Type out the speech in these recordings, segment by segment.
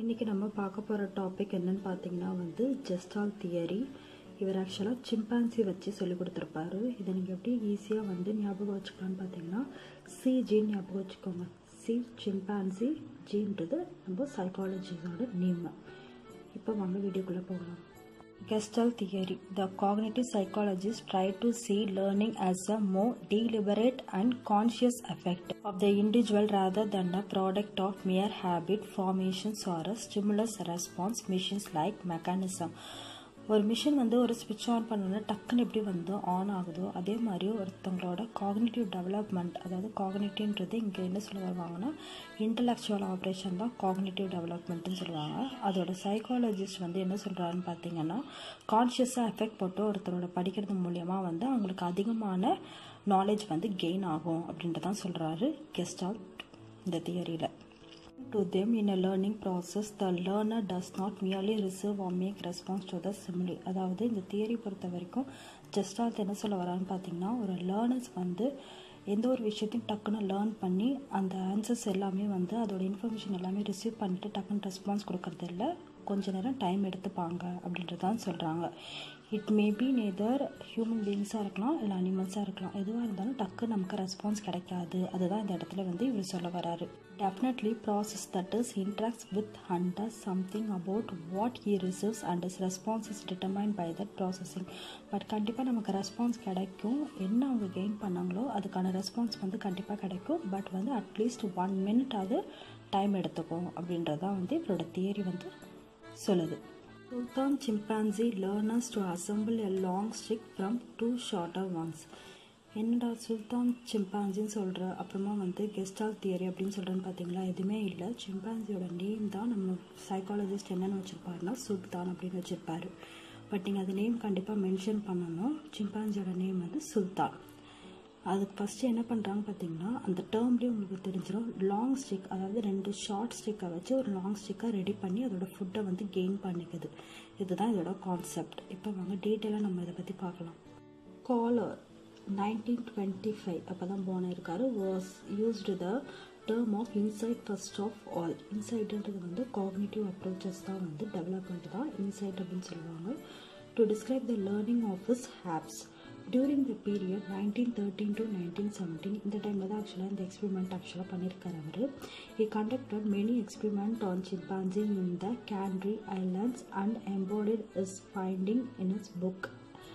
இன்றைக்கி நம்ம பார்க்க போகிற டாபிக் என்னன்னு பார்த்தீங்கன்னா வந்து ஜெஸ்டால் தியரி இவர் ஆக்சுவலாக சிம்பான்சி வச்சு சொல்லி கொடுத்துருப்பாரு இதை நீங்கள் எப்படி ஈஸியாக வந்து ஞாபகம் வச்சுக்கலாம்னு பார்த்தீங்கன்னா சி ஜீன் ஞாபகம் வச்சுக்கோங்க சி சிம்பான்சி ஜீன்றது நம்ம சைக்காலஜிஸோட நேம் இப்போ வாங்க வீடியோக்குள்ளே போகலாம் Gestalt theory. The cognitive psychologists try to see learning as a more deliberate and conscious effect of the individual rather than a product of mere habit formations or a stimulus response machines like mechanism. ஒரு machine வந்து ஒரு ஸ்விட்ச் on பண்ணோன்னா டக்குன்னு எப்படி வந்து on ஆகுதோ அதே மாதிரி ஒருத்தவங்களோட காக்னிட்டிவ் டெவலப்மெண்ட் அதாவது காக்னிட்டிவ்ன்றது இங்கே என்ன சொல்ல வருவாங்கன்னா இன்டலெக்சுவல் ஆப்ரேஷன் தான் காக்னிட்டிவ் டெவலப்மெண்ட்னு சொல்லுவாங்க அதோட சைக்காலஜிஸ்ட் வந்து என்ன சொல்கிறாருன்னு பார்த்தீங்கன்னா கான்ஷியஸாக எஃபெக்ட் போட்டு ஒருத்தரோட படிக்கிறது மூலியமாக வந்து அவங்களுக்கு அதிகமான நாலேஜ் வந்து கெயின் ஆகும் அப்படின்ட்டு தான் சொல்கிறாரு கெஸ்டால் இந்த தியரியில் to them in a learning process the learner does not merely receive or make response to the stimuli அதாவது இந்த தியரி பொறுத்த வரைக்கும் ஜஸ்டாத் என்ன சொல்ல வரான்னு பார்த்தீங்கன்னா ஒரு லேர்னர்ஸ் வந்து எந்த ஒரு விஷயத்தையும் டக்குன்னு லேர்ன் பண்ணி அந்த ஆன்சர்ஸ் எல்லாமே வந்து அதோட இன்ஃபர்மேஷன் எல்லாமே ரிசீவ் பண்ணிட்டு டக்குன்னு ரெஸ்பான்ஸ் கொடுக்கறது இல்லை கொஞ்ச நேரம் டைம் எடுத்துப்பாங்க அப்படின்றது தான் சொல்கிறாங்க it may be neither human பீயிங்ஸாக இருக்கலாம் இல்லை அனிமல்ஸாக இருக்கலாம் எதுவாக இருந்தாலும் டக்கு நமக்கு ரெஸ்பான்ஸ் கிடைக்காது அதுதான் இந்த இடத்துல வந்து இவர் சொல்ல வராரு definitely process that is interacts with hunter something about what he receives and is response is determine by that processing but கண்டிப்பாக நமக்கு ரெஸ்பான்ஸ் கிடைக்கும் என்ன அவங்க கெயின் பண்ணாங்களோ அதுக்கான ரெஸ்பான்ஸ் வந்து கண்டிப்பாக கிடைக்கும் பட் வந்து அட்லீஸ்ட் ஒன் மினிட் அது டைம் எடுத்துக்கும் அப்படின்றதான் வந்து இவரோட தியரி வந்து சொல்லுது Sultan chimpanzee learners to assemble a long stick from two shorter ones. என்னடா சுல்தான் சிம்பான்சின்னு சொல்கிற அப்புறமா வந்து கெஸ்டால் தியரி அப்படின்னு சொல்கிறேன்னு பார்த்தீங்களா எதுவுமே இல்லை சிம்பான்சியோட நேம் தான் நம்ம சைக்காலஜிஸ்ட் என்னென்னு வச்சுருப்பாருன்னா சுல்தான் அப்படின்னு வச்சுருப்பாரு பட் நீங்கள் அது நேம் கண்டிப்பாக மென்ஷன் பண்ணணும் சிம்பான்சியோட நேம் வந்து சுல்தான் அதுக்கு ஃபஸ்ட்டு என்ன பண்ணுறாங்க பார்த்தீங்கன்னா அந்த டேர்ம்லேயே உங்களுக்கு தெரிஞ்சிடும் லாங் ஸ்டிக் அதாவது ரெண்டு ஷார்ட் ஸ்டிக்கை வச்சு ஒரு லாங் ஸ்டிக்கை ரெடி பண்ணி அதோட ஃபுட்டை வந்து கெயின் பண்ணிக்குது இதுதான் இதோட கான்செப்ட் இப்போ வாங்க டீட்டெயிலாக நம்ம இதை பற்றி பார்க்கலாம் காலர் நைன்டீன் டுவெண்ட்டி ஃபைவ் அப்போ தான் போன இருக்காரு was used the term of insight first of all இன்சைட்ன்றது வந்து காக்னிட்டிவ் அப்ரோச்சஸ் தான் வந்து டெவலப்மெண்ட் தான் இன்சைட் அப்படின்னு சொல்லுவாங்க to describe the learning of his apes during the period nineteen thirteen to nineteen seventeen இந்த டைமில் தான் ஆக்சுவலாக இந்த எக்ஸ்பெரிமெண்ட் ஆக்சுவலாக பண்ணியிருக்காரு அவர் he conducted many experiments on chimpanzee in the Canary Islands and embodied his finding in his book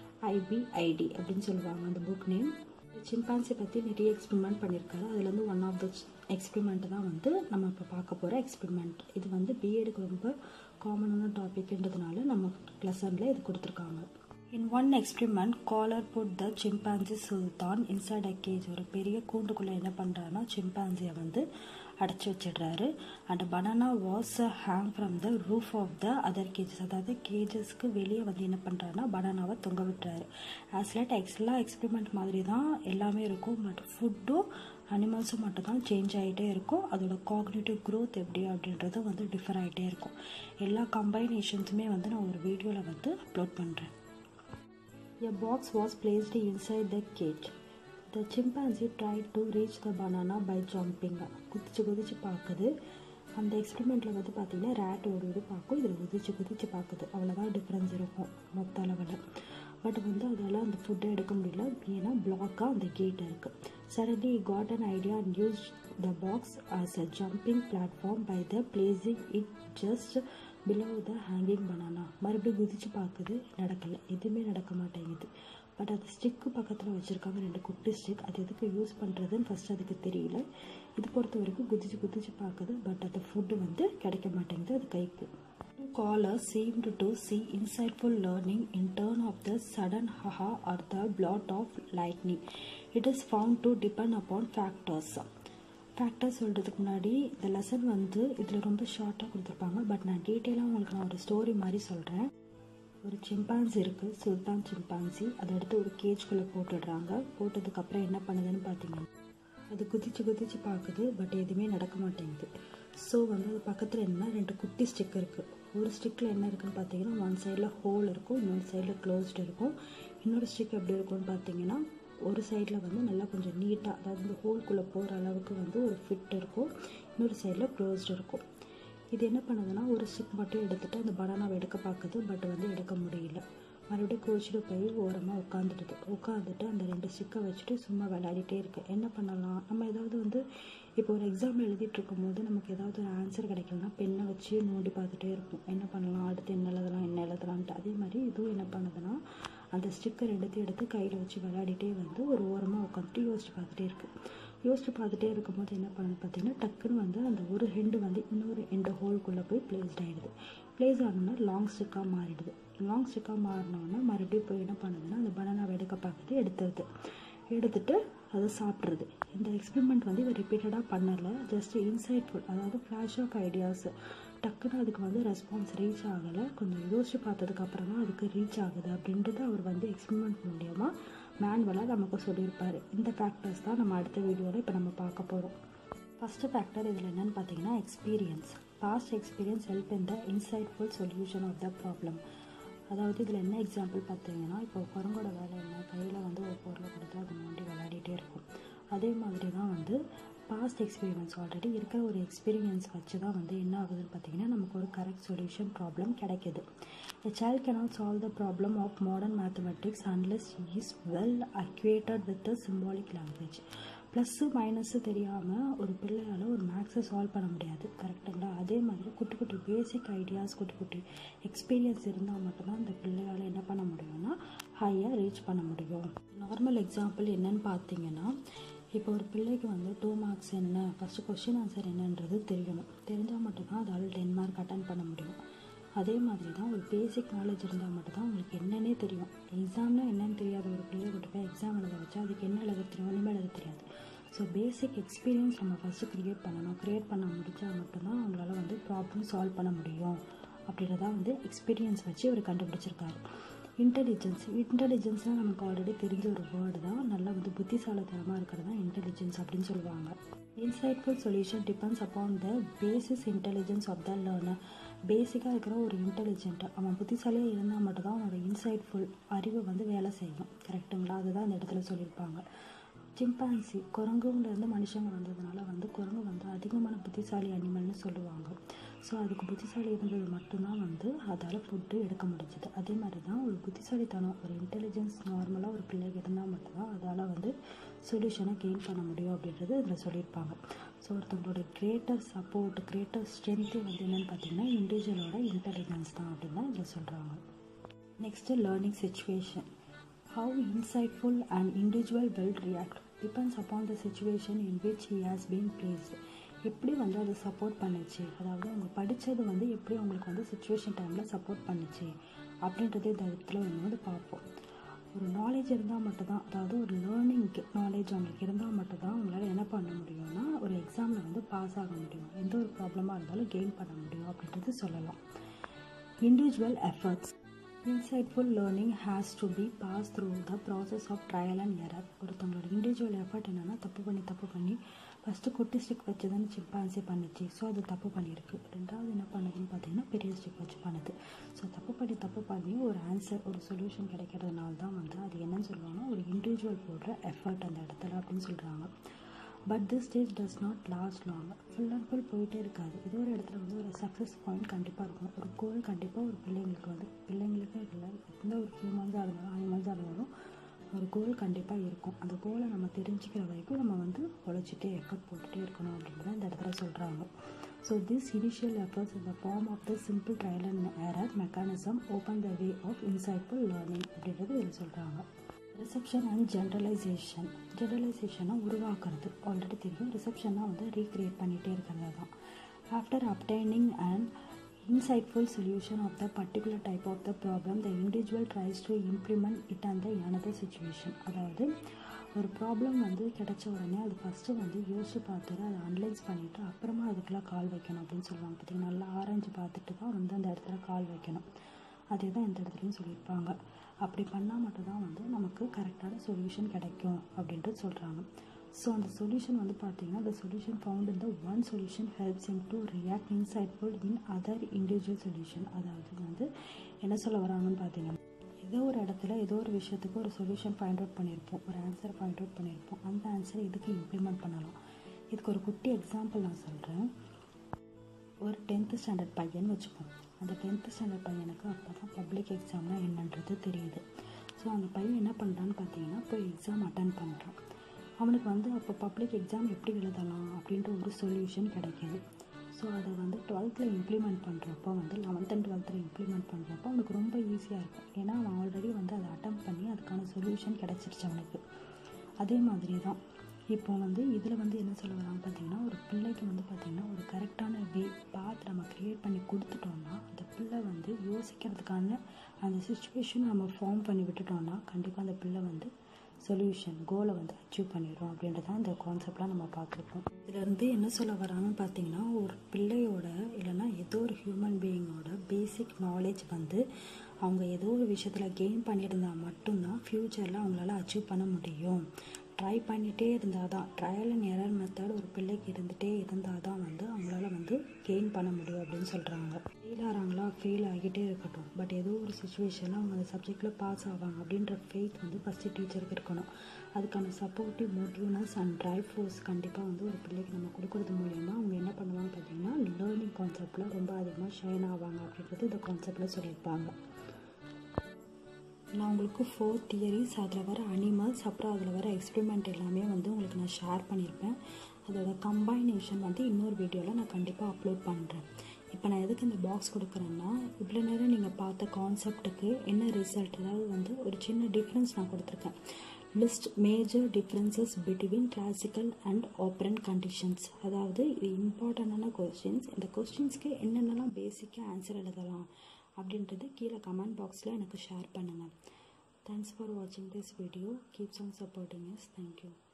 IBID அப்படின்னு சொல்லுவாங்க அந்த புக் நேம் சிம்பான்சி பற்றி நிறைய எக்ஸ்பெரிமெண்ட் பண்ணியிருக்காரு அதில் வந்து ஒன் ஆஃப் த எக்ஸ்பெரிமெண்ட் தான் வந்து நம்ம இப்போ பார்க்க போகிற எக்ஸ்பெரிமெண்ட் இது வந்து பிஎடுக்கு ரொம்ப காமனான டாபிக்ன்றதுனால நம்ம லெசனில் இது கொடுத்துருக்காங்க in one experiment Kohler put the chimpanzee Sultan inside a cage ஒரு பெரிய கூண்டுக்குள்ளே என்ன பண்ணுறாருன்னா சிம்பான்சியை வந்து அடைச்சி வச்சிடுறாரு and banana was hang from the roof of the other cages அதாவது கேஜஸ்க்கு வெளியே வந்து என்ன பண்ணுறாருன்னா பனானாவை தொங்க விட்டுறாரு ஆஸ்லெட் எக்ஸ்லா எக்ஸ்பெரிமெண்ட் மாதிரி தான் எல்லாமே இருக்கும் பட் ஃபுட்டும் அனிமல்ஸும் மட்டும் தான் சேஞ்ச் ஆகிட்டே இருக்கும் அதோட காக்னேட்டிவ் க்ரோத் எப்படி அப்படின்றது வந்து டிஃபர் ஆகிட்டே இருக்கும் எல்லா கம்பைனேஷன்ஸுமே வந்து நான் ஒரு வீடியோவில் வந்து அப்லோட் பண்ணுறேன் A box was placed inside the cage. The chimpanzee tried to reach the banana by jumping. குதிச்சு குதிச்சு பார்க்குது அந்த எக்ஸ்பெரிமெண்ட்டில் வந்து பார்த்தீங்கன்னா ரேட் ஒரு இது பார்க்கும் இதில் குதிச்சு குதிச்சு பார்க்குது அவ்வளோதான் டிஃப்ரென்ஸ் இருக்கும் மொத்த அளவில் பட் வந்து அதால் அந்த ஃபுட்டை எடுக்க முடியல ஏன்னா பிளாக்காக அந்த கேட் இருக்குது suddenly got an idea and use the box as a jumping platform by the placing it just below the hanging banana மறுபடியும் குதிச்சு பார்க்குது நடக்கலை எதுவுமே நடக்க மாட்டேங்குது பட் அது ஸ்டிக்கு பக்கத்தில் வச்சுருக்காங்க ரெண்டு குட்டி ஸ்டிக் அது எதுக்கு யூஸ் பண்ணுறதுன்னு ஃபஸ்ட் அதுக்கு தெரியல இது பொறுத்த வரைக்கும் குதிச்சு குதிச்சு பார்க்குது பட் அந்த ஃபுட்டு வந்து கிடைக்க மாட்டேங்குது அது கைக்கு caller seemed to see insightful learning in turn of the sudden haha or the blot of lightning. It is found to depend upon factors. Factor சொல்கிறதுக்கு முன்னாடி இந்த லெசன் வந்து இதில் ரொம்ப ஷார்ட்டாக கொடுத்துருப்பாங்க பட் நான் டீட்டெயிலாக உங்களுக்கு நான் ஒரு ஸ்டோரி மாதிரி சொல்கிறேன் ஒரு சிம்பான்சி இருக்குது சுல்தான் சிம்பான்சி அதை எடுத்து ஒரு கேஜ்குள்ளே போட்டுடுறாங்க போட்டதுக்கப்புறம் என்ன பண்ணுதுன்னு பார்த்தீங்கன்னா அது குதிச்சு குதிச்சு பார்க்குது பட் எதுவுமே நடக்க மாட்டேங்குது ஸோ வந்து அது பக்கத்தில் என்ன ரெண்டு குட்டி ஸ்டிக் இருக்குது ஒரு ஸ்டிக்கில் என்ன இருக்குன்னு பார்த்தீங்கன்னா ஒன் சைடில் ஹோல் இருக்கும் இன்னொரு சைடில் க்ளோஸ்டு இருக்கும் இன்னொரு ஸ்டிக் எப்படி இருக்கும்னு பார்த்தீங்கன்னா ஒரு சைடில் வந்து நல்லா கொஞ்சம் நீட்டாக அதாவது இந்த ஹோல்குள்ளே போகிற அளவுக்கு வந்து ஒரு ஃபிட் இருக்கும் இன்னொரு சைடில் க்ளோஸ்டு இருக்கும் இது என்ன பண்ணுதுன்னா ஒரு ஸ்டிக் மட்டும் எடுத்துகிட்டு அந்த பனானாவை எடுக்க பார்க்குது பட் வந்து எடுக்க முடியல மறுபடியும் கோச்சிட்டு போய் ஓரமாக உட்காந்துடுது உட்காந்துட்டு அந்த ரெண்டு ஸ்டிக்கை வச்சுட்டு சும்மா விளையாடிட்டே இருக்கு என்ன பண்ணலாம் நம்ம ஏதாவது வந்து இப்போ ஒரு எக்ஸாம் எழுதிட்டு இருக்கும்போது நமக்கு ஏதாவது ஒரு ஆன்சர் கிடைக்கலனா பெண்ணை வச்சு நோண்டி பார்த்துட்டே இருப்போம் என்ன பண்ணலாம் அடுத்து என்ன எழுதலாம் என்ன எழுதலான்ட்டு அதே மாதிரி இதுவும் என்ன பண்ணுதுன்னா அந்த ஸ்டிக்கர் எடுத்து எடுத்து கையில் வச்சு விளையாடிட்டே வந்து ஒரு ஓரமாக உட்காந்துட்டு யோசிச்சு பார்த்துட்டே இருக்கு யோசிச்சு பார்த்துட்டே இருக்கும்போது என்ன பண்ணுது பார்த்தீங்கன்னா டக்குன்னு வந்து அந்த ஒரு ஹெண்டு வந்து இன்னொரு எண்டு ஹோல்குள்ளே போய் பிளேஸ்ட் ஆகிடுது பிளேஸ் ஆகணும்னா லாங் ஸ்டிக்காக மாறிடுது லாங் ஸ்டிக்காக மாறினோன்னா மறுபடியும் போய் என்ன பண்ணுதுன்னா அந்த பனானாவை எடுக்க பார்க்குது எடுத்துருது எடுத்துட்டு அதை சாப்பிட்றது இந்த எக்ஸ்பெரிமெண்ட் வந்து இவர் ரிப்பீட்டடாக பண்ணலை ஜஸ்ட் இன்சைட்ஃபுல் அதாவது ஃப்ளாஷ் ஆஃப் ஐடியாஸ் டக்குன்னு அதுக்கு வந்து ரெஸ்பான்ஸ் ரீச் ஆகலை கொஞ்சம் யோசிச்சு பார்த்ததுக்கு அப்புறம் தான் அதுக்கு ரீச் ஆகுது அப்படின்றது அவர் வந்து எக்ஸ்பெரிமெண்ட் மூலியமாக மேனுவலாக நமக்கு சொல்லியிருப்பார் இந்த ஃபேக்டர்ஸ் தான் நம்ம அடுத்த வீடியோவில் இப்போ நம்ம பார்க்க போகிறோம் ஃபஸ்ட்டு ஃபேக்டர் இதில் என்னென்னு பார்த்தீங்கன்னா experience past experience help in the insightful solution of the problem அதாவது இதில் என்ன எக்ஸாம்பிள் பார்த்தீங்கன்னா இப்போ குரங்கோட வேலை என்ன கையில் வந்து ஒரு பொருளை கொடுத்து அது நோண்டி விளையாடிட்டே இருக்கும் அதே மாதிரி தான் வந்து பாஸ்ட் எக்ஸ்பீரியன்ஸ் ஆல்ரெடி இருக்கிற ஒரு எக்ஸ்பீரியன்ஸ் வச்சு தான் வந்து என்ன ஆகுதுன்னு பார்த்தீங்கன்னா நமக்கு ஒரு கரெக்ட் சொல்யூஷன் ப்ராப்ளம் கிடைக்கிது A child cannot solve the problem of modern mathematics unless he is well acquainted with the symbolic language. Plus minus தெரியாமல் ஒரு பிள்ளையால் ஒரு மேக்ஸை சால்வ் பண்ண முடியாது கரெக்டுங்களா அதே மாதிரி குட்டி குட்டி பேசிக் ஐடியாஸ் குட்டி குட்டி எக்ஸ்பீரியன்ஸ் இருந்தால் மட்டும்தான் அந்த பிள்ளையால் என்ன பண்ண முடியும்னா ஹையாக ரீச் பண்ண முடியும் நார்மல் எக்ஸாம்பிள் என்னன்னு பார்த்தீங்கன்னா இப்போ ஒரு பிள்ளைக்கு வந்து டூ மார்க்ஸ் என்ன ஃபஸ்ட்டு கொஸ்டின் ஆன்சர் என்னன்றது தெரியணும் தெரிஞ்சால் மட்டும்தான் அதால் டென் மார்க் அட்டன் பண்ண முடியும் அதே மாதிரி தான் ஒரு பேசிக் நாலேஜ் இருந்தால் மட்டும்தான் உங்களுக்கு என்னன்னே தெரியும் எக்ஸாம்னா என்னன்னு தெரியாத ஒரு பிள்ளைய கொண்டு போய் எக்ஸாம் எழுத வச்சா அதுக்கு என்ன எழுத தெரியும் ஒன்றுமே எழுத தெரியாது ஸோ பேசிக் எக்ஸ்பீரியன்ஸ் நம்ம ஃபஸ்ட்டு க்ரியேட் பண்ணணும் க்ரியேட் பண்ண முடித்தா மட்டும்தான் அவங்களால வந்து ப்ராப்ளம் சால்வ் பண்ண முடியும் அப்படின்றதான் வந்து எக்ஸ்பீரியன்ஸ் வச்சு அவர் கண்டுபிடிச்சிருக்காரு இன்டெலிஜென்ஸ் இன்டெலிஜென்ஸ்னால் நமக்கு ஆல்ரெடி தெரிஞ்ச ஒரு வேர்டு தான் நல்லா வந்து புத்திசாலித்தனமாக இருக்கிறது தான் இன்டெலிஜென்ஸ் அப்படின்னு சொல்லுவாங்க insightful solution depends upon the basis intelligence of the learner பேசிக்காக இருக்கிற ஒரு இன்டெலிஜென்ட்டாக அவன் புத்திசாலியாக இருந்தால் மட்டும்தான் அவனோட இன்சைட்ஃபுல் அறிவு வந்து வேலை செய்யும் கரெக்டுங்களா அதுதான் இந்த இடத்துல சொல்லியிருப்பாங்க சிம்பான்சி குரங்குலேருந்து மனுஷங்க வந்ததுனால வந்து குரங்கு வந்து அதிகமான புத்திசாலி அனிமல்னு சொல்லுவாங்க ஸோ அதுக்கு புத்திசாலி இருந்தது மட்டும்தான் வந்து அதால் ஃபுட்டு எடுக்க முடிஞ்சுது அதே மாதிரி தான் ஒரு புத்திசாலித்தனம் ஒரு இன்டெலிஜென்ஸ் நார்மலாக ஒரு பிள்ளைக்கு இருந்தால் மட்டும்தான் அதால் வந்து சொல்யூஷனை கெயின் பண்ண முடியும் அப்படின்றது இதில் சொல்லியிருப்பாங்க ஸோ ஒருத்தவங்களோட கிரேட்டர் சப்போர்ட் கிரேட்டர் ஸ்ட்ரென்த்து வந்து என்னென்னு பார்த்தீங்கன்னா இண்டிவிஜுவலோட இன்டெலிஜென்ஸ் தான் அப்படின்னு தான் இதில் சொல்கிறாங்க next learning situation How insightful an individual will react depends upon the situation in which he has been placed. எப்படி வந்து அதை சப்போர்ட் பண்ணுச்சு அதாவது அவங்க படித்தது வந்து எப்படி அவங்களுக்கு வந்து சுச்சுவேஷன் டைமில் சப்போர்ட் பண்ணுச்சு அப்படின்றது இந்த இடத்துல நம்ம வந்து பார்ப்போம் ஒரு நாலேஜ் இருந்தால் மட்டும்தான் அதாவது ஒரு லேர்னிங் நாலேஜ் அவங்களுக்கு இருந்தால் மட்டும்தான் அவங்களால என்ன பண்ண முடியும்னா ஒரு எக்ஸாமில் வந்து பாஸ் ஆக முடியும் எந்த ஒரு ப்ராப்ளமாக இருந்தாலும் கெயின் பண்ண முடியும் அப்படின்றது சொல்லலாம் individual efforts insightful learning has to be pass through the process of trial and error ஒருத்தவங்களோட இண்டிவிஜுவல் எஃபர்ட் என்னென்னா தப்பு பண்ணி தப்பு பண்ணி ஃபஸ்ட்டு குட்டி ஸ்டிக் வச்சு தான் சிம்பான்சி பண்ணிச்சு ஸோ அது தப்பு பண்ணியிருக்கு ரெண்டாவது என்ன பண்ணுதுன்னு பார்த்தீங்கன்னா பெரிய ஸ்டிக் வச்சு பண்ணுது ஸோ தப்பு பண்ணி தப்பு பண்ணி ஒரு ஆன்சர் ஒரு சொல்யூஷன் கிடைக்கிறதுனால தான் வந்து அது என்னன்னு சொல்லுவாங்கன்னா ஒரு இண்டிவிஜுவல் போடுற எஃபர்ட் அந்த இடத்துல அப்படின்னு சொல்கிறாங்க but this stage does not last long full and full போயிட்டே இருக்காது ஏதோ ஒரு இடத்துல வந்து ஒரு சக்ஸஸ் பாயிண்ட் கண்டிப்பாக இருக்கும் ஒரு கோல் கண்டிப்பாக ஒரு பிள்ளைங்களுக்கு வந்து பிள்ளைங்களுக்கே இல்லை எந்த ஒரு ஹியூமன்ஸாக இருந்தாலும் அனிமல்ஸாக இருந்தாலும் ஒரு கோல் கண்டிப்பாக இருக்கும் அந்த கோலை நம்ம தெரிஞ்சுக்கிற வரைக்கும் நம்ம வந்து உழைச்சிட்டே எஃபர்ட் போட்டுகிட்டே இருக்கணும் அப்படின்றத இந்த இடத்துல சொல்கிறாங்க ஸோ திஸ் இனிஷியல் எஃபர்ட்ஸ் இந்த form of the simple trial and error mechanism open the way of insightful learning அப்படின்றது இதில் சொல்கிறாங்க ரிசப்ஷன் அண்ட் ஜென்ரலைசேஷன் ஜென்ரலைசேஷனை உருவாக்குறது ஆல்ரெடி தெரியும் ரிசப்ஷன்னா வந்து ரீக்ரியேட் பண்ணிகிட்டே இருக்கிறது தான் after obtaining and insightful solution of the particular type of the problem the individual tries to implement it on the another situation அதாவது ஒரு ப்ராப்ளம் வந்து கிடைச்ச உடனே அது ஃபஸ்ட்டு வந்து யோசிச்சு பார்த்துட்டு அதை அனலைஸ் பண்ணிவிட்டு அப்புறமா அதுக்கெல்லாம் கால் வைக்கணும் அப்படின்னு சொல்லுவாங்க பார்த்தீங்கன்னா நல்லா ஆராய்ஞ்சு பார்த்துட்டு தான் வந்து அந்த இடத்துல கால் வைக்கணும் அதே தான் இந்த இடத்துலையும் சொல்லியிருப்பாங்க அப்படி பண்ணால் மட்டும்தான் வந்து நமக்கு கரெக்டான சொல்யூஷன் கிடைக்கும் அப்படின்ட்டு சொல்கிறாங்க ஸோ அந்த சொல்யூஷன் வந்து பார்த்தீங்கன்னா the solution found in the one solution helps him to react insightful in other individual solution அதாவது வந்து என்ன சொல்ல வராங்கன்னு பார்த்தீங்கன்னா ஏதோ ஒரு இடத்துல ஏதோ ஒரு விஷயத்துக்கு ஒரு சொல்யூஷன் ஃபைண்ட் அவுட் பண்ணியிருப்போம் ஒரு ஆன்சர் ஃபைண்ட் அவுட் பண்ணியிருப்போம் அந்த ஆன்சரை இதுக்கு இம்ப்ளிமெண்ட் பண்ணலாம் இதுக்கு ஒரு குட்டி எக்ஸாம்பிள் நான் சொல்கிறேன் ஒரு டென்த்து ஸ்டாண்டர்ட் பையன் வச்சுப்போம் அந்த டென்த்து ஸ்டாண்டர்ட் பையனுக்கு அப்போ தான் பப்ளிக் எக்ஸாம்னா என்னன்றது தெரியுது ஸோ அந்த பையன் என்ன பண்ணுறான்னு பார்த்தீங்கன்னா போய் எக்ஸாம் அட்டன் பண்ணுறான் அவனுக்கு வந்து அப்போ பப்ளிக் எக்ஸாம் எப்படி எழுதலாம் அப்படின்ற ஒரு சொல்யூஷன் கிடைக்கிது ஸோ அதை வந்து டுவெல்த்தில் இம்ப்ளிமெண்ட் பண்ணுறப்போ வந்து லெவன்த் அண்ட் டுவெல்த்தில் இம்ப்ளிமெண்ட் பண்ணுறப்போ அவனுக்கு ரொம்ப ஈஸியாக இருக்கும் ஏன்னா அவன் ஆல்ரெடி வந்து அதை அட்டம் பண்ணி அதுக்கான சொல்யூஷன் கிடச்சிருச்சு அவனுக்கு அதே மாதிரி தான் இப்போ வந்து இதில் வந்து என்ன சொல்ல வராங்க பார்த்தீங்கன்னா ஒரு பிள்ளைக்கு வந்து பார்த்திங்கன்னா ஒரு கரெக்டான வே பாத் நம்ம க்ரியேட் பண்ணி கொடுத்துட்டோம்னா அந்த பிள்ளை வந்து யோசிக்கிறதுக்கான அந்த சுச்சுவேஷன் நம்ம ஃபார்ம் பண்ணி விட்டுட்டோம்னா கண்டிப்பாக அந்த பிள்ளை வந்து சொல்யூஷன் கோலை வந்து அச்சீவ் பண்ணிடும் அப்படின்றதான் இந்த கான்செப்ட்லாம் நம்ம பார்த்துருப்போம் இதுலேருந்து என்ன சொல்ல வராங்கன்னு பார்த்தீங்கன்னா ஒரு பிள்ளையோட இல்லைன்னா ஏதோ ஒரு ஹியூமன் பீயிங்கோட பேசிக் நாலேஜ் வந்து அவங்க ஏதோ ஒரு விஷயத்தில் கெயின் பண்ணியிருந்தா மட்டும்தான் ஃப்யூச்சரில் அவங்களால அச்சீவ் பண்ண முடியும் ட்ரை பண்ணிகிட்டே இருந்தால் தான் ட்ரையல் அண்ட் எரர் மெத்தட் ஒரு பிள்ளைக்கு இருந்துகிட்டே இருந்தால் தான் வந்து அவங்களால வந்து கெயின் பண்ண முடியும் அப்படின்னு சொல்கிறாங்க ஃபெயில் ஆகிறாங்களா ஃபெயில் ஆகிட்டே இருக்கட்டும் பட் ஏதோ ஒரு சுச்சுவேஷனில் அவங்க அந்த சப்ஜெக்டில் பாஸ் ஆவாங்க அப்படின்ற ஃபெய்த் வந்து ஃபஸ்ட்டு டீச்சருக்கு இருக்கணும் அதுக்கான supportive motiveness and drive force கண்டிப்பாக வந்து ஒரு பிள்ளைக்கு நம்ம கொடுக்குறது மூலயமா அவங்க என்ன பண்ணுவாங்க பார்த்தீங்கன்னா லேர்னிங் கான்செப்டில் ரொம்ப அதிகமாக ஷைன் ஆவாங்க அப்படின்றது இந்த கான்செப்டில் சொல்லியிருப்பாங்க நான் உங்களுக்கு ஃபோர் தியரிஸ் அதில் வர அனிமல்ஸ் அப்புறம் அதில் வர எக்ஸ்பெரிமெண்ட் எல்லாமே வந்து உங்களுக்கு நான் ஷேர் பண்ணியிருப்பேன் அதோட கம்பைனேஷன் வந்து இன்னொரு வீடியோவில் நான் கண்டிப்பாக அப்லோட் பண்ணுறேன் இப்போ நான் எதுக்கு இந்த பாக்ஸ் கொடுக்குறேன்னா இவ்வளோ நேரம் நீங்கள் பார்த்த கான்செப்ட்டுக்கு என்ன ரிசல்ட் அதாவது வந்து ஒரு சின்ன டிஃப்ரென்ஸ் நான் கொடுத்துருக்கேன் list major differences between classical and operant conditions அதாவது இது இம்பார்ட்டண்டான கொஸ்டின்ஸ் இந்த கொஸ்டின்ஸ்க்கு என்னென்னலாம் பேசிக்காக ஆன்சர் எழுதலாம் அப்படின்றது கீழே கமெண்ட் பாக்ஸில் எனக்கு ஷேர் பண்ணுங்கள் தேங்க்ஸ் ஃபார் வாட்சிங் this video keeps on supporting us thank you